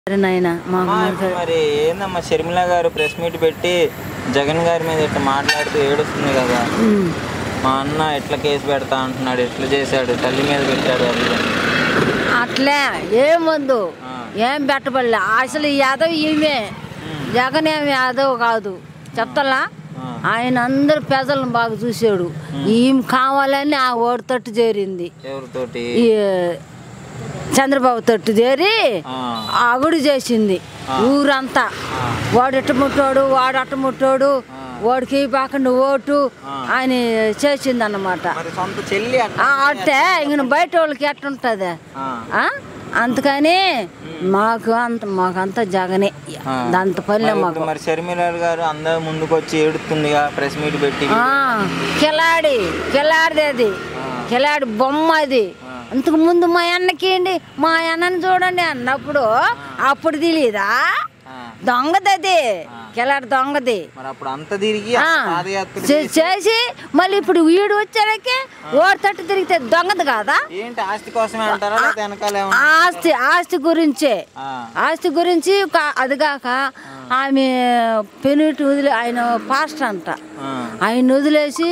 సరే నాయన మా అమ్మా, ఇప్పుడు మరి ఏందమ్మా షర్మిల గారు ప్రెస్ మీట్ పెట్టి జగన్ గారి మీద ఇట్లా మాట్లాడుతూ ఏడుస్తుంది కదా మా అన్న ఎట్లా కేసు పెడతా అంటున్నాడు ఎట్లా చేశాడు తల్లి మీద పెట్టాడు అది ఇది అని. అట్లే ఏముందు ఆ. ఏం పెట్టబడలే అసలు ఈ యాదవ్ ఈమె జగన్ ఏమి యాదవ్ కాదు చెప్తలా ఆ. ఆయన అందరు ప్రజలను బాగా చూసాడు ఈమె కావాలని ఆ ఓడి తట్టు చేరింది ఎవరితోటి ఈ చంద్రబాబు తట్టు చేరి ఆ. అగుడు చేసింది ఊరంతా వాడు ఎట్ట ముట్టాడు వాడు అట్ట ముట్టాడు వాడికి పాకుండా ఓటు ఆయన చేసింది అన్నమాట మరి సొంత చెల్లి అట్లా అంటే ఇంక బయట వాళ్ళకి ఎట్టుంటుంది ఆ. ఆ? అందుకని మాకు అంత మాకంతా జగనే ఆ. అంత పల్లె మరి మాకు ఇప్పుడు మరి షర్మిల గారు అందరు ముందుకు వచ్చి ఏడుతుందిగా ప్రెస్ మీట్ పెట్టి ఆ, కిలాడి కిలాడిది అది కిలాడి బొమ్మ అది అంతకు ముందు మా అన్నకేంటి మా అన్నని చూడండి అన్నప్పుడు అప్పుడు తెలియదా ఆ. దొంగది అది కిలాడి దొంగది మరి అప్పుడు అంత తిరిగి ఆ, అంత పాదయాత్ర చే- చేసి మళ్ళీ ఇప్పుడు వీడు వచ్చాడకే ఓడి తట్టు తిరిగితే దొంగది కాదా ఏంటి ఆస్తి కోసమే అంటారా లేకపోతే వెనకాల ఏమన్నా ఆస్తి ఆస్తి గురించే ఆ. ఆస్తి గురించి కా- అది కాక ఆమె పెనుటి వదిలే ఆయన పాస్టర్ అంట ఆ. ఆయన వదిలేసి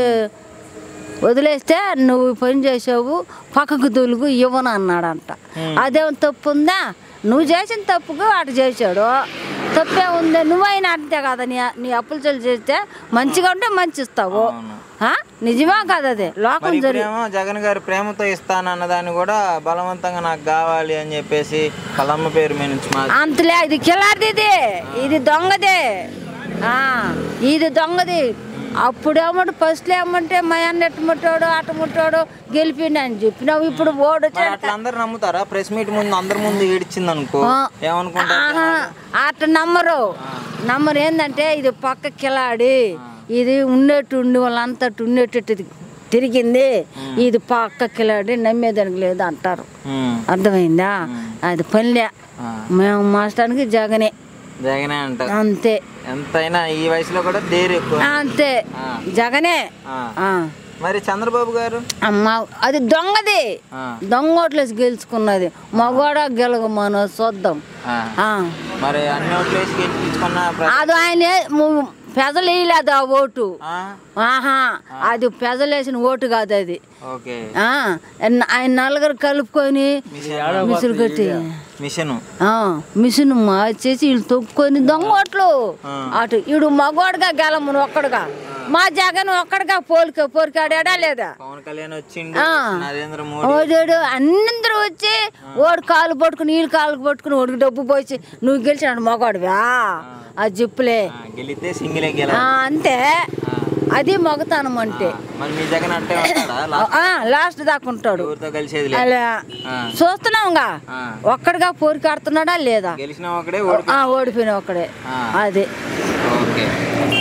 వదిలేస్తే నువ్వు ఈ పని చేసావు పక్కకు తొలుగు ఇవ్వను అన్నాడంట అదేం తప్పు ఉందా నువ్వు చేసిన తప్పుకు అటు చేశాడు తప్పే ఉంది నువ్వైనా అంతే కదా నీ నీ అప్పులు చెల్లి చేస్తే మంచిగా ఉంటే మంచి ఇస్తావు అవును. ఆ? నిజమా కాదు అది లోకం మరి జరిగి ఇప్పుడేమో జగన్ గారు ప్రేమతో ఇస్తానన్న దాన్ని కూడా బలవంతంగా నాకు కావాలి అని చెప్పేసి కలమ్మ పేరు మీద నుంచి మా అంతలే ఇది కిలాడిది ఇది ఇది దొంగది ఆ, ఇది దొంగది అప్పుడేమో ఫస్ట్లో ఏమంటే మా అన్న ఎట్టు ముట్టాడు అటు ముట్టాడు గెలిపిండి అని చెప్పినావు ఇప్పుడు ఓడు మరి అట్లా అందరు నమ్ముతారా ప్రెస్ మీట్ ముందు అందరి ముందు ఏడిచింది అనుకో ఏమనుకుంటారు ఆహా, అట్ట నమ్మరు నమ్మరు ఏంటంటే ఇది పక్క కిలాడి ఇది ఉండేట్టు ఉండి వాళ్ళంతా అట్టు ఉండేటట్టు తి- తిరిగింది ఇది పక్క కిలాడి నమ్మేదానికి లేదు అంటారు ఉమ్. అర్థమైందా అది పనిలే ఆ. మేము మాస్టానికి జగనే జగనే అంటారు అంతే ఎంతైనా ఈ వయసులో కూడా దేరు ఎక్కువ అంతే ఆ. జగనే ఆ. ఆ. మరి చంద్రబాబు గారు అమ్మా అది దొంగది ఆ. దొంగ ఓట్లేసి గెలుచుకున్నది మగవాడ గెలగమను చూద్దాం ఆ. ఆ. మరి అన్ని ఓట్లు వేసి గెలిపించుకున్న ప్ర- అది ఆయన ము- ప్రజలు వేయలేదు ఆ ఓటు ఆ? ఆహా అది ప్రజలు వేసిన ఓటు కాదు అది ఓకే ఆ, ఎన్- ఆయన నలుగురు కలుపుకొని మిషన్ కొట్టి మిషన్ ఆ, మిషన్ మార్చేసి వీళ్ళు తొక్కుకొని దొంగ ఓట్లు అటు ఈడు మగవాడుగా గెలమును ఒక్కడుగా మా జగన్ ఒక్కడుగా పోలిక పోరికాడా లేదా పవన్ కళ్యాణ్ వచ్చిండు ఆ. నరేంద్ర మోడీ ఓడాడు అందరూ వచ్చి ఓడి కాలు పట్టుకుని వీళ్ళు కాలు పట్టుకుని ఓడికి డబ్బు పోసి నువ్వు గెలిచినాడు మగవాడువా ఆ జిప్పులే ఆ, గెలిస్తే సింగిలే గెల ఆ, అంతే అది మగతనం అంటే మరి మీ జగన్ అంటే ఉంటాడా లా- ఆ, లాస్ట్ దాకా ఉంటాడు ఎవరితో కలిసేది లేదు అలా ఆ. చూస్తున్నాంగా ఆ. ఒక్కడిగా పోరికాడుతున్నాడా లేదా గెలిచిన ఒకడే ఓడి ఆ, ఓడిపోయిన ఒక్కడే ఆ. అది ఓకే